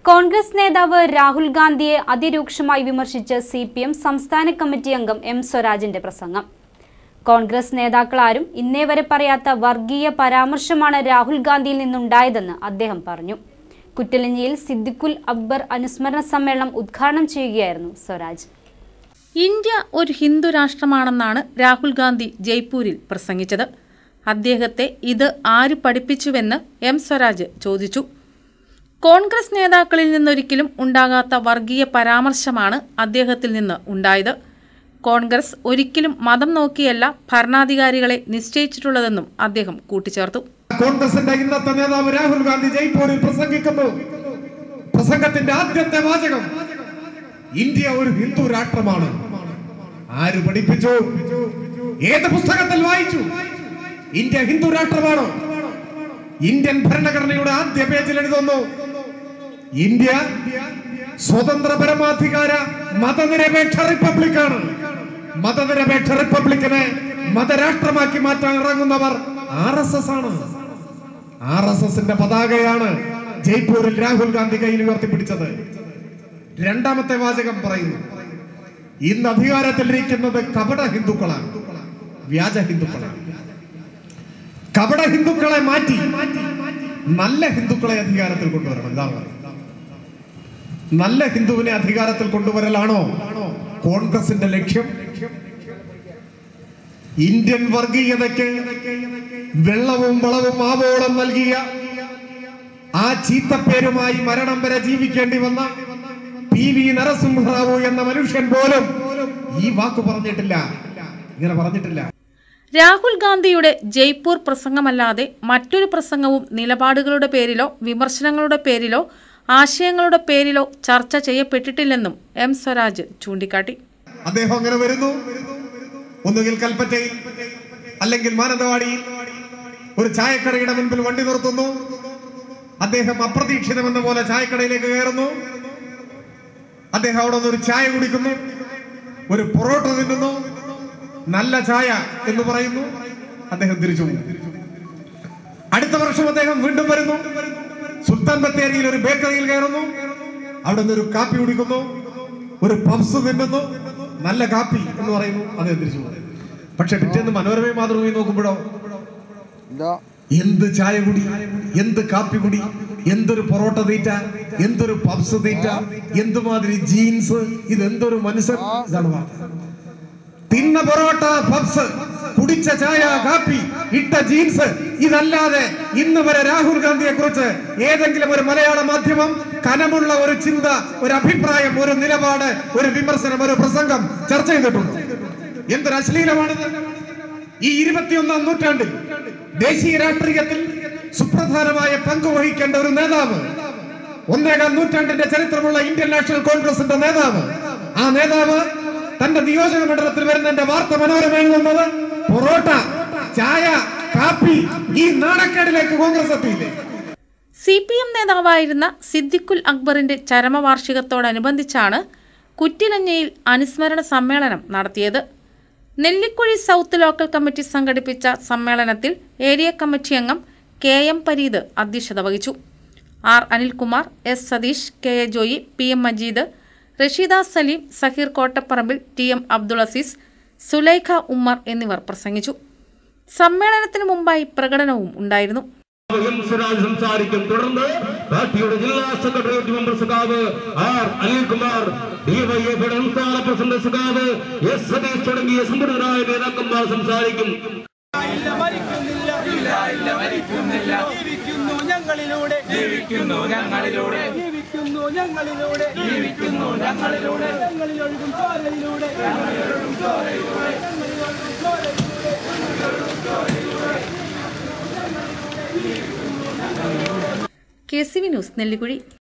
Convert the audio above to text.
കോൺഗ്രസ് നേതാവ് രാഹുൽ ഗാന്ധിയെ അതിരൂക്ഷമായി വിമർശിച്ച് സി പി എം സംസ്ഥാന കമ്മിറ്റി അംഗം എം സ്വരാജിന്റെ പ്രസംഗം കോൺഗ്രസ് നേതാക്കളാരും ഇന്നേ വരെ പറയാത്ത വർഗീയ പരാമർശമാണ് രാഹുൽ ഗാന്ധിയിൽ നിന്നുണ്ടായതെന്ന് അദ്ദേഹം പറഞ്ഞു കുറ്റലിഞ്ഞിയിൽ സിദ്ദിഖുൽ അക്ബർ അനുസ്മരണ സമ്മേളനം ഉദ്ഘാടനം ചെയ്യുകയായിരുന്നു സ്വരാജ് ഇന്ത്യ ഒരു ഹിന്ദു രാഷ്ട്രമാണെന്നാണ് രാഹുൽ ഗാന്ധി ജയ്പൂരിൽ പ്രസംഗിച്ചത് അദ്ദേഹത്തെ ഇത് ആര് പഠിപ്പിച്ചുവെന്ന് എം സ്വരാജ് ചോദിച്ചു കോൺഗ്രസ് നേതാക്കളിൽ നിന്നൊരിക്കലും ഉണ്ടാകാത്ത വർഗീയ പരാമർശമാണ് അദ്ദേഹത്തിൽ നിന്ന് ഉണ്ടായത് കോൺഗ്രസ് ഒരിക്കലും മതം നോക്കിയല്ല ഭരണാധികാരികളെ നിശ്ചയിച്ചിട്ടുള്ളതെന്നും അദ്ദേഹം കൂട്ടിച്ചേർത്തു കോൺഗ്രസിന്റെ ഇന്നത്തെ നേതാവ് രാഹുൽ ഗാന്ധി ജയ്പൂരിൽ പ്രസംഗിക്കുന്നു പ്രസംഗത്തിന്റെ ആദ്യത്തെ വാചകം ഇന്ത്യ ഒരു ഹിന്ദു രാഷ്ട്രമാണ് ആര് പഠിപ്പിച്ചു ഏത് പുസ്തകത്തിൽ വായിച്ചു ഇന്ത്യ ഹിന്ദു രാഷ്ട്രമാണോ ഇന്ത്യൻ ഭരണഘടനയുടെ ആദ്യ പേജിൽ എഴുതുന്നു ഇന്ത്യ സ്വതന്ത്ര പരമാധികാര മതനിരപേക്ഷ റിപ്പബ്ലിക്കാണ് മതനിരപേക്ഷ റിപ്പബ്ലിക്കിനെ മതരാഷ്ട്രമാക്കി മാറ്റാൻ ഇറങ്ങുന്നവർ ആർ എസ് എസ് ആണ് ആർ എസ് എസിന്റെ പതാകയാണ് ജയ്പൂരിൽ രാഹുൽ ഗാന്ധി കയ്യിൽ ഉയർത്തിപ്പിടിച്ചത് രണ്ടാമത്തെ വാചകം പറയുന്നു ഇന്ന് അധികാരത്തിലിരിക്കുന്നത് കപട ഹിന്ദുക്കളാണ് വ്യാജ ഹിന്ദുക്കളാണ് കപട ഹിന്ദുക്കളെ മാറ്റി നല്ല ഹിന്ദുക്കളെ അധികാരത്തിൽ കൊണ്ടുവരണം ഇതാണ് പറയുന്നത് നല്ല ഹിന്ദുവിനെ അധികാരത്തിൽ കൊണ്ടുവരലാണോ കോൺഗ്രസിന്റെ ലക്ഷ്യം ഇന്ത്യൻ വർഗീയതയ്ക്ക് വെള്ളവും വളവും ആവോളം നൽകിയ ആ ചീത്തപ്പേരുമായി മരണം വരെ ജീവിക്കേണ്ടി വന്ന പി വി നരസിംഹറാവു എന്ന മനുഷ്യൻ പോലും ഈ വാക്ക് പറഞ്ഞിട്ടില്ല ഇങ്ങനെ പറഞ്ഞിട്ടില്ല രാഹുൽ ഗാന്ധിയുടെ ജയ്പൂർ പ്രസംഗമല്ലാതെ മറ്റൊരു പ്രസംഗവും നിലപാടുകളുടെ പേരിലോ വിമർശനങ്ങളുടെ പേരിലോ ആശയങ്ങളുടെ പേരിലോ ചർച്ച ചെയ്യപ്പെട്ടിട്ടില്ലെന്നും എം സ്വരാജ് ചൂണ്ടിക്കാട്ടി അദ്ദേഹം അങ്ങനെ വരുന്നു ഒന്നുകിൽ കൽപ്പറ്റയിൽ അല്ലെങ്കിൽ മാനന്തവാടിയിൽ ഒരു ചായക്കടയുടെ മുൻപിൽ വണ്ടി നിർത്തുന്നു അദ്ദേഹം അപ്രതീക്ഷിതമെന്ന പോലെ ചായക്കടയിലേക്ക് കയറുന്നു അദ്ദേഹം അവിടെ നിന്ന് ഒരു ചായ കുടിക്കുന്നു ഒരു പൊറോട്ട തിന്നുന്നു നല്ല ചായ എന്ന് പറയുന്നു അദ്ദേഹം തിരിച്ചു പോകും അടുത്ത വർഷം അദ്ദേഹം വീണ്ടും വരുന്നു സുൽത്താൻ ബത്തേരിയിൽ ഒരു ബേക്കറിയിൽ കയറുന്നു അവിടെ നിന്ന് ഒരു കാപ്പി കുടിക്കുന്നു ഒരു പബ്സ് തിന്നുന്നു നല്ല കാപ്പി എന്ന് പറയുന്നു അദ്ദേഹം തിരിച്ചു പോകും പക്ഷെ പിറ്റേന്ന് മനോരമയും മാതൃഭൂമി നോക്കുമ്പോഴോ എന്ത് ചായ കുടി എന്ത് കാപ്പി കുടി എന്തൊരു പൊറോട്ട തീറ്റ എന്തൊരു പബ്സ് തീറ്റ എന്തുമാതിരി ജീൻസ് ഇതെന്തൊരു മനുഷ്യൻ ഇതാണ് വാർത്ത തിന്ന പൊറോട്ട പബ്സ് കുടിച്ച ചായ കാപ്പി ഇട്ട ജീൻസ് ഇതല്ലാതെ ഇന്ന് വരെ രാഹുൽ ഗാന്ധിയെ കുറിച്ച് ഏതെങ്കിലും ഒരു മലയാള മാധ്യമം കനമുള്ള ഒരു ചിന്ത ഒരു അഭിപ്രായം ഒരു നിലപാട് ഒരു വിമർശനം ഒരു പ്രസംഗം ചർച്ച ചെയ്തിട്ടുണ്ട് എന്തൊരു അശ്ലീലമാണിത് ഈ ഇരുപത്തിയൊന്നാം നൂറ്റാണ്ടിൽ ദേശീയ രാഷ്ട്രീയത്തിൽ സുപ്രധാനമായ പങ്ക് വഹിക്കേണ്ട ഒരു നേതാവ് ഒന്നേകാൽ നൂറ്റാണ്ടിന്റെ ചരിത്രമുള്ള ഇന്ത്യൻ നാഷണൽ കോൺഗ്രസിന്റെ നേതാവ് ആ നേതാവ് തന്റെ നിയോജക മണ്ഡലത്തിൽ വരുന്നതിന്റെ വാർത്ത മനോരമ എഴുതുന്നത് പൊറോട്ട ചായ കാപ്പി ഈ നാണക്കേടിലേക്ക് കോൺഗ്രസ് എത്തിയില്ലേ സി പി എം നേതാവായിരുന്ന സിദ്ദിഖുൽ അക്ബറിന്റെ ചരമവാർഷികത്തോടനുബന്ധിച്ചാണ് കുറ്റിലഞ്ഞയിൽ അനുസ്മരണ സമ്മേളനം നടത്തിയത് നെല്ലിക്കുഴി സൗത്ത് ലോക്കൽ കമ്മിറ്റി സംഘടിപ്പിച്ച സമ്മേളനത്തിൽ ഏരിയ കമ്മിറ്റി അംഗം കെ എം പരീദ് അധ്യക്ഷത വഹിച്ചു R Anilkumar S Satheesh K A Joy P M Majeed Rasheeda Saleem Saheer Kottapparambil T M Abdul Azeez Sulaikha Ummer എന്നിവർ പ്രസംഗിച്ചു സമ്മേളനത്തിന് മുമ്പായി പ്രകടനവും ഉണ്ടായിരുന്നു എം സ്വരാജ് സംസാരിക്കും തുടർന്ന് പാർട്ടിയുടെ ജില്ലാ സെക്രട്ടേറിയറ്റ് മെമ്പർ സഖാവ് ആർ അനിൽകുമാർ ഡിവൈഎഫിയുടെ സംസ്ഥാന പ്രസിഡന്റ് സഖാവ് എസ് സതീഷ് തുടങ്ങിയ സമ്പന്നരായ നേതാക്കന്മാർ സംസാരിക്കും ഇല്ല മരിക്കുന്നില്ല ഇല്ല ഇല്ല മരിക്കുന്നില്ല ജീവിക്കുന്നു ഞങ്ങളിലൂടെ ജീവിക്കുന്നു ഞങ്ങളിലൂടെ ജീവിക്കുന്നു ഞങ്ങളിലൂടെ ജീവിക്കുന്നു ഞങ്ങളിലൂടെ ഞങ്ങളിലൊഴുകും ചോരയിലൂടെ ഞങ്ങളിലൊഴുകും ചോരയിലൂടെ ഞങ്ങളിലൊഴുകും ചോരയിലൂടെ K C V news Nellikuzhi